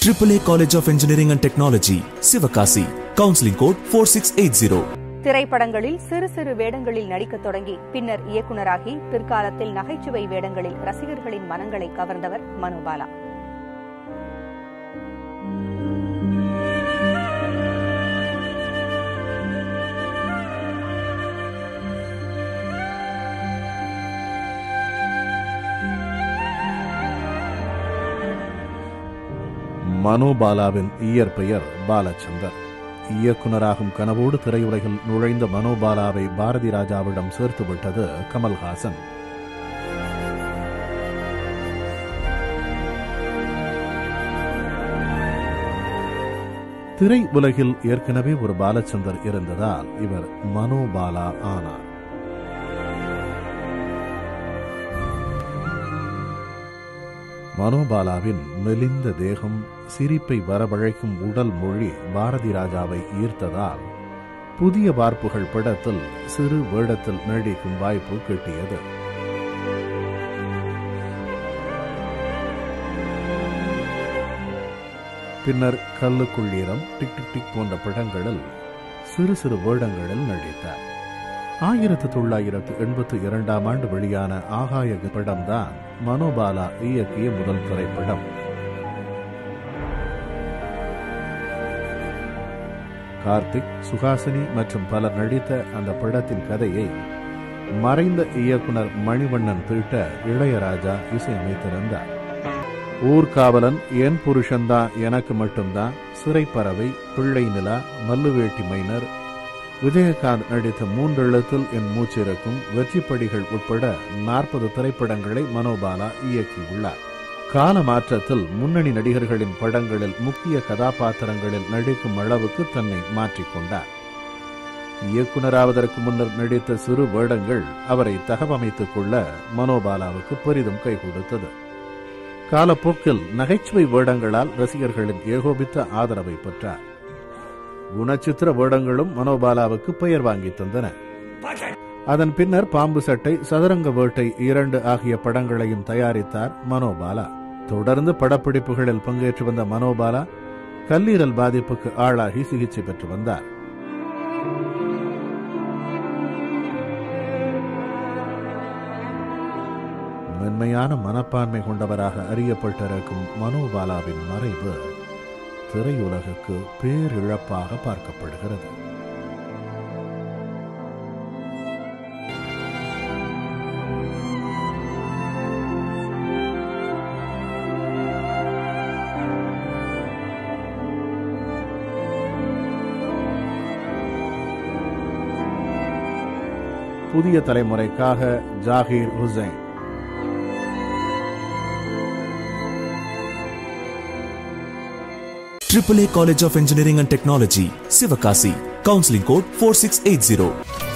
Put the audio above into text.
AAA College of Engineering and Technology, Sivakasi. Counseling code 4680. திரைப்படங்களில் சிறு சிறு வேடங்களில் நடிக்கத் தொடங்கி பின்னர் இயக்குனராகி பிற்காலத்தில் நகைச்சுவை வேடங்களில் ரசிகர்களின் மனங்களை கவர்ந்தவர் மனோபாலா மனோபாலாவின் இயற்பெயர் பாலச்சந்தர் இயக்குனராகும் கனவோடு திரையுலகில் நுழைந்த மனோபாலாவை பாரதி ராஜாவிடம் சேர்த்து விட்டது கமல்ஹாசன் திரை உலகில் ஏற்கனவே ஒரு பாலச்சந்தர் இருந்ததால் இவர் மனோபாலா ஆனார் மனோபாலாவின் மெலிந்த தேகம் சிரிப்பை வரவழைக்கும் உடல் மொழி பாரதி ராஜாவை ஈர்த்ததால் புதிய வார்ப்புகள் படத்தில் சிறு வேடத்தில் நடிக்கும் வாய்ப்பு கிட்டியது பின்னர் கல்லுக்குள்ளீரம் டிக் டிக் டிக் போன்ற படங்களில் சிறு சிறு வேடங்களில் நடித்தார் ஆயிரத்து தொள்ளாயிரத்து எண்பத்தி இரண்டாம் ஆண்டு வெளியான ஆகாய படம்தான் மனோபாலா இயக்கிய முதல் திரைப்படம் கார்த்திக் சுஹாசினி மற்றும் பலர் நடித்த அந்த படத்தின் கதையை மறைந்த இயக்குனர் மணிவண்ணன் தீட்ட இளையராஜா இசையமைத்திருந்தார் ஊர்காவலன் என் புருஷன்தான் எனக்கு மட்டும்தான் சிறைப்பறவை பிள்ளை நிலா மல்லுவேட்டி மைனர் விஜயகாந்த் நடித்த மூன்றெழுத்தில் என் மூச்சிறக்கும் வெற்றிப்படிகள் உட்பட நாற்பது திரைப்படங்களை மனோபாலா இயக்கியுள்ளார் கால மாற்றத்தில் முன்னணி நடிகர்களின் படங்களில் முக்கிய கதாபாத்திரங்களில் நடிக்கும் அளவுக்கு தன்னை மாற்றிக்கொண்டார் இயக்குனராவதற்கு முன்னர் நடித்த சிறு வேடங்கள் அவரை தகவமைத்துக் கொள்ள மனோபாலாவுக்கு பெரிதும் கை கொடுத்தது காலப்போக்கில் நகைச்சுவை வேடங்களால் ரசிகர்களின் ஏகோபித்த ஆதரவை பெற்றார் குணச்சித்திர வேடங்களும் மனோபாலாவுக்கு பெயர் வாங்கி தந்தன அதன் பின்னர் பாம்பு சட்டை சதுரங்க வேட்டை இரண்டு ஆகிய படங்களையும் தயாரித்தார் மனோபாலா தொடர்ந்து படப்பிடிப்புகளில் பங்கேற்று வந்த மனோபாலா கல்லீரல் பாதிப்புக்கு ஆளாகி சிகிச்சை பெற்று வந்தார் மென்மையான மனப்பான்மை கொண்டவராக அறியப்பட்டிருக்கும் மனோபாலாவின் மறைவு திரையுலகுக்கு பேரிழப்பாக பார்க்கப்படுகிறது புதிய தலைமுறைக்காக Zakir Hussain AAA College of Engineering and Technology, Sivakasi. Counseling code 4680.